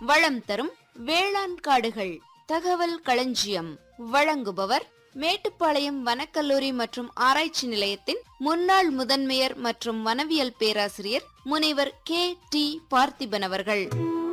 வளம் தரும் வேளாண் காடுகள் தகவல் களஞ்சியம் வழங்குபவர் மேட்டுப்பாளையம் வனக்கல்லூரி மற்றும் ஆராய்ச்சி நிலையத்தின் முன்னாள் முதன்மையர் மற்றும் வனவியல் பேராசிரியர் முனைவர் கே டி பார்த்திபன் அவர்கள்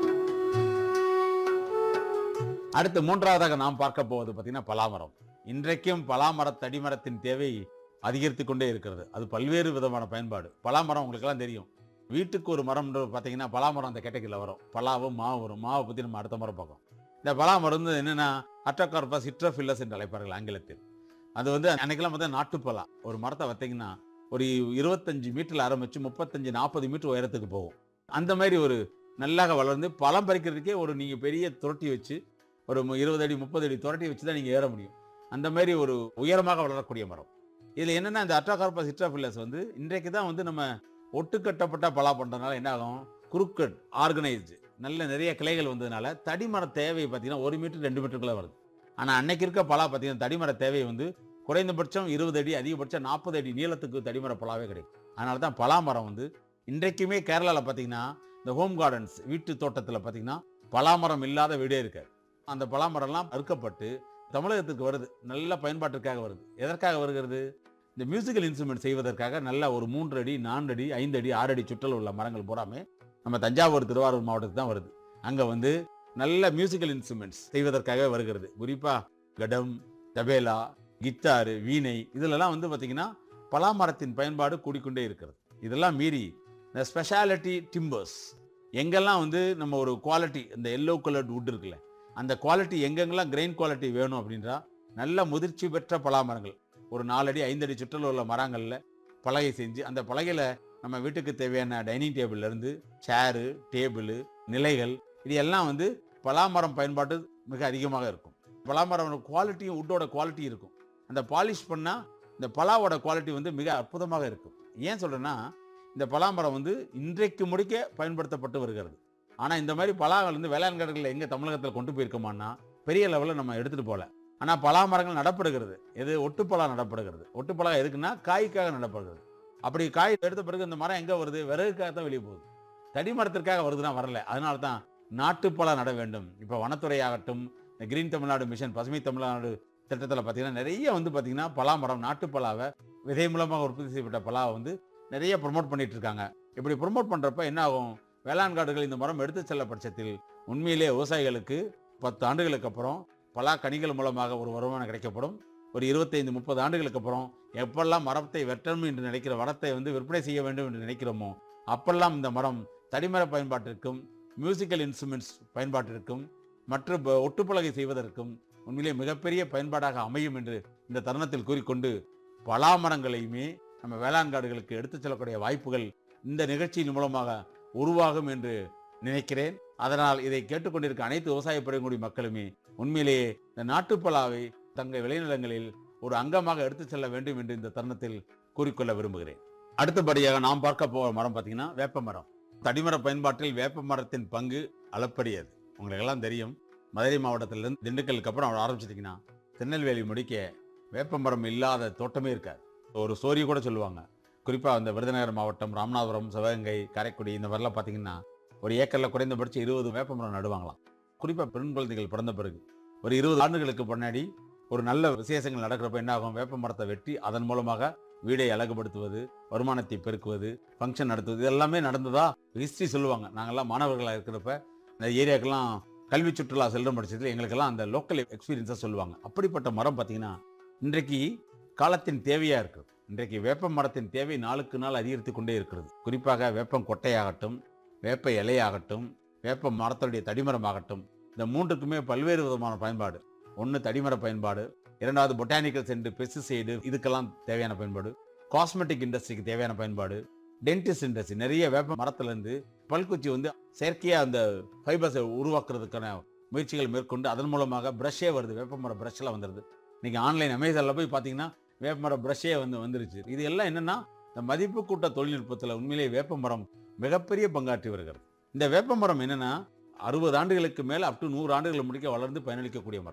அடுத்து மூன்றாவதாக நாம் பார்க்க போவது பார்த்தீங்கன்னா பலாமரம் இன்றைக்கும் பலாமர தடிமரத்தின் தேவை அதிகரித்து கொண்டே இருக்கிறது அது பல்வேறு விதமான பயன்பாடு பலாமரம் உங்களுக்கெல்லாம் தெரியும் வீட்டுக்கு ஒரு மரம் பார்த்தீங்கன்னா பலாமரம் அந்த கேட்டகரியில் வரும் பலாவும் மாவு வரும் மாவை பற்றி நம்ம அடுத்த முறை பார்ப்போம் இந்த பலாமரம் வந்து என்னென்னா அட்டோகார்பஸ் சிட்ரோஃபில்லஸ் என்று அழைப்பார்கள் ஆங்கிலத்தில் அது வந்து அன்னைக்கெல்லாம் பார்த்தா நாட்டுப்பலா ஒரு மரத்தை வைத்தீங்கன்னா ஒரு இருபத்தஞ்சு மீட்டரில் ஆரம்பித்து முப்பத்தஞ்சு நாற்பது மீட்டர் உயரத்துக்கு போகும் அந்த மாதிரி ஒரு நல்லாக வளர்ந்து பழம் பறிக்கிறதுக்கே ஒரு நீங்கள் பெரிய துரட்டி வச்சு ஒரு மு- இருபது அடி முப்பது அடி துரட்டி வச்சு தான் நீங்கள் ஏற முடியும் அந்த மாதிரி ஒரு உயரமாக வளரக்கூடிய மரம் இதில் என்னென்னா இந்த அட்ராகார்பஸ் சிட்ரோஃபில்லஸ் வந்து இன்றைக்கு தான் வந்து நம்ம ஒட்டுக்கட்டப்பட்ட பலா பண்ணுறதுனால என்ன ஆகும் குறுக்கட் ஆர்கனைஸ்டு நல்ல நிறைய கிளைகள் வந்ததுனால தடிமர தேவை பார்த்தீங்கன்னா ஒரு மீட்டர் ரெண்டு மீட்டருக்குள்ளே வருது ஆனால் அன்னைக்கு இருக்க பலா பார்த்தீங்கன்னா தடிமர தேவை வந்து குறைந்தபட்சம் இருபது அடி அதிகபட்சம் நாற்பது அடி நீளத்துக்கு தடிமர பலாவே கிடைக்கும் அதனால தான் பலா மரம் வந்து இன்றைக்குமே கேரளாவில் பார்த்தீங்கன்னா இந்த ஹோம் கார்டன்ஸ் வீட்டு தோட்டத்தில் பார்த்தீங்கன்னா பலாமரம் இல்லாத வீடே இருக்காது அந்த பலாமரம்லாம் அறுக்கப்பட்டு தமிழகத்துக்கு வருது நல்ல பயன்பாட்டிற்காக வருது எதற்காக வருகிறது இந்த மியூசிக்கல் இன்ஸ்ட்ருமெண்ட் செய்வதற்காக நல்ல ஒரு மூன்று அடி நான்கு அடி ஐந்து அடி ஆறு அடி சுற்றல் உள்ள மரங்கள் பூராமே நம்ம தஞ்சாவூர் திருவாரூர் மாவட்டத்துக்கு தான் வருது அங்கே வந்து நல்ல மியூசிக்கல் இன்ஸ்ட்ருமெண்ட்ஸ் செய்வதற்காக வருகிறது குறிப்பாக கடம் தபேலா கித்தாரு வீணை இதிலெல்லாம் வந்து பார்த்தீங்கன்னா பலாமரத்தின் பயன்பாடு கூடிக்கொண்டே இருக்கிறது இதெல்லாம் மீறி இந்த ஸ்பெஷாலிட்டி டிம்பர்ஸ் எங்கெல்லாம் வந்து நம்ம ஒரு குவாலிட்டி இந்த எல்லோ கலர்ட் wood இருக்குல்ல அந்த குவாலிட்டி எங்கெங்கெல்லாம் கிரெயின் குவாலிட்டி வேணும் அப்படின்றா நல்ல முதிர்ச்சி பெற்ற பலாமரங்கள் ஒரு நாலடி ஐந்தடி சுற்றல் உள்ள மரங்களில் பலகை செஞ்சு அந்த பலகையில் நம்ம வீட்டுக்கு தேவையான டைனிங் டேபிள்ல இருந்து சேரு டேபிள் நிலைகள் இது எல்லாம் வந்து பலாமரம் பயன்பாடு மிக அதிகமாக இருக்கும் பலாமரம் குவாலிட்டியும் உட்டோட குவாலிட்டி இருக்கும் அந்த பாலிஷ் பண்ணால் இந்த பலாவோட குவாலிட்டி வந்து மிக அற்புதமாக இருக்கும் ஏன் சொல்கிறேன்னா இந்த பலாமரம் வந்து இன்றைக்கு முடிக்க பயன்படுத்தப்பட்டு வருகிறது ஆனால் இந்த மாதிரி பலாங்கள் வந்து வேளாண் கடைகளில் எங்கே தமிழகத்தில் கொண்டு போயிருக்கோமான்னா பெரிய லெவலில் நம்ம எடுத்துகிட்டு போகல ஆனால் பலா மரங்கள் நடப்படுகிறது எது ஒட்டுப்பலா நடப்படுகிறது ஒட்டுப்பலா எதுக்குன்னா காய்க்காக நடப்படுகிறது அப்படி காய் எடுத்த பிறகு இந்த மரம் எங்கே வருது விறகுக்காக தான் வெளியே போகுது தடி மரத்திற்காக வருதுன்னா வரல அதனால தான் நாட்டுப்பலா நட வேண்டும் இப்போ வனத்துறை ஆகட்டும் இந்த கிரீன் தமிழ்நாடு மிஷன் பசுமை தமிழ்நாடு திட்டத்தில் பார்த்தீங்கன்னா நிறைய வந்து பார்த்தீங்கன்னா பலாமரம் நாட்டுப்பலாவை விதை மூலமாக உற்பத்தி செய்யப்பட்ட பலாவை வந்து நிறைய ப்ரொமோட் பண்ணிட்டு இருக்காங்க இப்படி ப்ரொமோட் பண்ணுறப்ப என்ன ஆகும் வேளாண் காடுகள் இந்த மரம் எடுத்து செல்ல பட்சத்தில் உண்மையிலே விவசாயிகளுக்கு பத்து ஆண்டுகளுக்கு அப்புறம் பலா கனிகள் மூலமாக ஒரு வருமானம் கிடைக்கப்படும் ஒரு இருபத்தைந்து முப்பது ஆண்டுகளுக்கு அப்புறம் எப்பெல்லாம் மரத்தை வெட்டணும் என்று நினைக்கிற மரத்தை வந்து விற்பனை செய்ய வேண்டும் என்று நினைக்கிறோமோ அப்பெல்லாம் இந்த மரம் தடிமர பயன்பாட்டிற்கும் மியூசிக்கல் இன்ஸ்ட்ருமெண்ட்ஸ் பயன்பாட்டிற்கும் மற்றும் ப- ஒட்டுப்பலகை செய்வதற்கும் உண்மையிலே மிகப்பெரிய பயன்பாடாக அமையும் என்று இந்த தருணத்தில் கூறிக்கொண்டு பலா மரங்களையுமே நம்ம வேளாண் காடுகளுக்கு எடுத்துச் செல்லக்கூடிய வாய்ப்புகள் இந்த நிகழ்ச்சியின் மூலமாக உருவாகும் என்று நினைக்கிறேன் அதனால் இதை கேட்டுக்கொண்டிருக்க அனைத்து விவசாய பெருங்குடி மக்களுமே உண்மையிலேயே இந்த நாட்டுப்பலாவை தங்கள் விளைநிலங்களில் ஒரு அங்கமாக எடுத்துச் செல்ல வேண்டும் என்று இந்த தருணத்தில் கூறிக்கொள்ள விரும்புகிறேன் அடுத்தபடியாக நாம் பார்க்க போகிற மரம் பார்த்தீங்கன்னா வேப்ப மரம் தடிமர பயன்பாட்டில் வேப்ப மரத்தின் பங்கு அளப்பரியது உங்களுக்கு எல்லாம் தெரியும் மதுரை மாவட்டத்திலிருந்து திண்டுக்கலுக்கு அப்புறம் அவர் ஆரம்பிச்சிட்டிங்கன்னா திருநெல்வேலி முடிக்க வேப்ப மரம் இல்லாத தோட்டமே இருக்காது ஒரு ஸ்டோரி கூட சொல்லுவாங்க குறிப்பாக அந்த விருதுநகர் மாவட்டம் ராமநாதபுரம் சிவகங்கை காரைக்குடி இந்த மாதிரிலாம் பார்த்தீங்கன்னா ஒரு ஏக்கரில் குறைந்தபட்சம் இருபது வேப்ப மரம் நடுவாங்களாம் குறிப்பாக பெண் குழந்தைகள் பிறந்த பிறகு ஒரு இருபது ஆண்டுகளுக்கு முன்னாடி ஒரு நல்ல விசேஷங்கள் நடக்கிறப்ப என்ன ஆகும் வேப்ப மரத்தை வெட்டி அதன் மூலமாக வீடை அழகுபடுத்துவது வருமானத்தை பெருக்குவது ஃபங்க்ஷன் நடத்துவது இது எல்லாமே நடந்ததா ஹிஸ்ட்ரி சொல்லுவாங்க நாங்கள்லாம் மாணவர்களாக இருக்கிறப்ப இந்த ஏரியாக்கெல்லாம் கல்வி சுற்றுலா செல்லும் பட்சத்தில் எங்களுக்கெல்லாம் அந்த லோக்கல் எக்ஸ்பீரியன்ஸாக சொல்லுவாங்க அப்படிப்பட்ட மரம் பார்த்தீங்கன்னா இன்றைக்கு காலத்தின் தேவையாக இருக்குது இன்றைக்கு வேப்ப மரத்தின் தேவை நாளுக்கு நாள் அதிகரித்து கொண்டே இருக்கிறது குறிப்பாக வேப்பம் கொட்டையாகட்டும் வேப்ப இலையாகட்டும் வேப்ப மரத்துடைய தடிமரம் ஆகட்டும் இந்த மூன்றுக்குமே பல்வேறு விதமான பயன்பாடு ஒன்று தடிமர பயன்பாடு இரண்டாவது பொட்டானிக்கல்ஸ் என்று பெஸ்டிசைடு இதுக்கெல்லாம் தேவையான பயன்பாடு காஸ்மெட்டிக் இண்டஸ்ட்ரிக்கு தேவையான பயன்பாடு டென்டிஸ்ட் இண்டஸ்ட்ரி நிறைய வேப்ப மரத்துலேருந்து பல்குச்சி வந்து செயற்கையாக அந்த ஃபைபர்ஸை உருவாக்குறதுக்கான முயற்சிகள் மேற்கொண்டு அதன் மூலமாக ப்ரஷ்ஷே வருது வேப்பமர ப்ரஷ்லாம் வந்துடுது நீங்கள் ஆன்லைன் அமேசானில் போய் பார்த்தீங்கன்னா வேப்பமர ப்ரஷ்ஷே வந்து வந்துருச்சு இது எல்லாம் என்னென்னா இந்த மதிப்பு கூட்ட தொழில்நுட்பத்தில் உண்மையிலேயே வேப்பமரம் மிகப்பெரிய பங்காற்றி வருகிறது இந்த வேப்பமரம் என்னென்னா அறுபது ஆண்டுகளுக்கு மேலே அப் டு நூறு ஆண்டுகள் முடிக்க வளர்ந்து பயனளிக்கக்கூடிய மரம்